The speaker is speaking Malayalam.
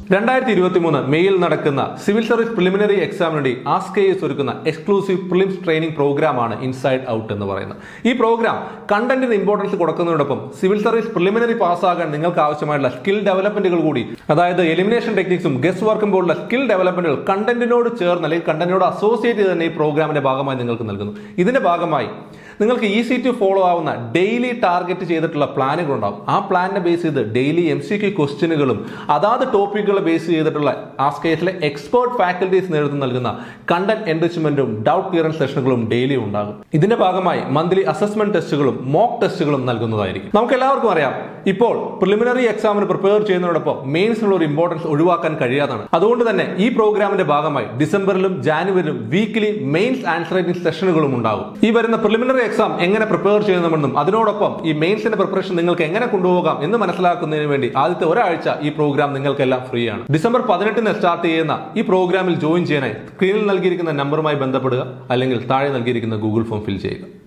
രണ്ടായിരത്തി ഇരുപത്തി മൂന്ന് മെയ്യിൽ നടക്കുന്ന സിവിൽ സർവീസ് പ്രിലിമിനറി എക്സാമിന് വേണ്ടി ആസ്ക് എസ് ഒരുക്കുന്ന എക്സ്ക്ലൂസീവ് പ്രിലിംസ് ട്രെയിനിങ് പ്രോഗ്രാമാണ് ഇൻസൈഡ് ഔട്ട് എന്ന് പറയുന്നത് ഈ പ്രോഗ്രാം കണ്ടന്റിന് ഇമ്പോർട്ടൻസ് കൊടുക്കുന്നതോടൊപ്പം സിവിൽ സർവീസ് പ്രിലിമിനറി പാസ്സാകാൻ നിങ്ങൾക്ക് ആവശ്യമായിട്ടുള്ള സ്കിൽ ഡെവലപ്മെന്റുകൾ കൂടി അതായത് എലിമിനേഷൻ ടെക്നിക്സും ഗസ്റ്റ് വർക്കും പോലുള്ള സ്കിൽ ഡെവലപ്മെന്റുകൾ കണ്ടന്റിനോട് ചേർന്ന് അല്ലെങ്കിൽ കണ്ടന്റിനോട് അസോസിയേറ്റ് ചെയ്ത് തന്നെ ഈ പ്രോഗ്രാമിന്റെ ഭാഗമായി നിങ്ങൾക്ക് നൽകുന്നു ഇതിന്റെ ഭാഗമായി നിങ്ങൾക്ക് ഈസി ടു ഫോളോ ആവുന്ന ഡെയിലി ടാർഗറ്റ് ചെയ്തിട്ടുള്ള പ്ലാനുകൾ ഉണ്ടാവും ആ പ്ലാനിനെ ബേസ് ചെയ്ത് ഡെയിലി എം സി ക്യു ക്വസ്റ്റ്യനുകളും അതാത് ടോപ്പിക്കുകളെ ബേസ് ചെയ്തിട്ടുള്ള ആസ്കേസിലെ എക്സ്പേർട്ട് ഫാക്കൽറ്റീസ് നേതൃത്വം നൽകുന്ന കണ്ടന്റ് എൻറിച്ച്മെന്റും ഡൗട്ട് ക്ലിയറൻസ് സെഷനുകളും ഡെയിലി ഉണ്ടാകും ഇതിന്റെ ഭാഗമായി മന്ത്ലി അസസ്മെന്റ് ടെസ്റ്റുകളും മോക്ക് ടെസ്റ്റുകളും നൽകുന്നതായിരിക്കും നമുക്ക് എല്ലാവർക്കും അറിയാം ഇപ്പോൾ പ്രിലിമിനറി എക്സാമിന് പ്രിപ്പയർ ചെയ്യുന്നതോടൊപ്പം മെയിൻസിനുള്ള ഒരു ഇമ്പോർട്ടൻസ് ഒഴിവാക്കാൻ കഴിയാതാണ് അതുകൊണ്ട് തന്നെ ഈ പ്രോഗ്രാമിന്റെ ഭാഗമായി ഡിസംബറിലും ജാനുവരിയിലും വീക്കിലി മെയിൻസ് ആൻസർ റൈറ്റിംഗ് സെഷനുകളും ഉണ്ടാകും ഈ വരുന്ന പ്രിലിമിനറി എക്സാം എങ്ങനെ പ്രിപ്പയർ ചെയ്യുന്നതെന്നും അതിനോടൊപ്പം ഈ മെയിൻസിന്റെ പ്രിപ്പറേഷൻ നിങ്ങൾക്ക് എങ്ങനെ കൊണ്ടുപോകാം എന്ന് മനസ്സിലാക്കുന്നതിന് വേണ്ടി ആദ്യത്തെ ഒരാഴ്ച ഈ പ്രോഗ്രാം നിങ്ങൾക്കെല്ലാം ഫ്രീ ആണ് ഡിസംബർ പതിനെട്ടിന് സ്റ്റാർട്ട് ചെയ്യുന്ന ഈ പ്രോഗ്രാമിൽ ജോയിൻ ചെയ്യാനായി സ്ക്രീനിൽ നൽകിയിരിക്കുന്ന നമ്പറുമായി ബന്ധപ്പെടുക അല്ലെങ്കിൽ താഴെ നൽകിയിരിക്കുന്ന ഗൂഗിൾ ഫോം ഫിൽ ചെയ്യുക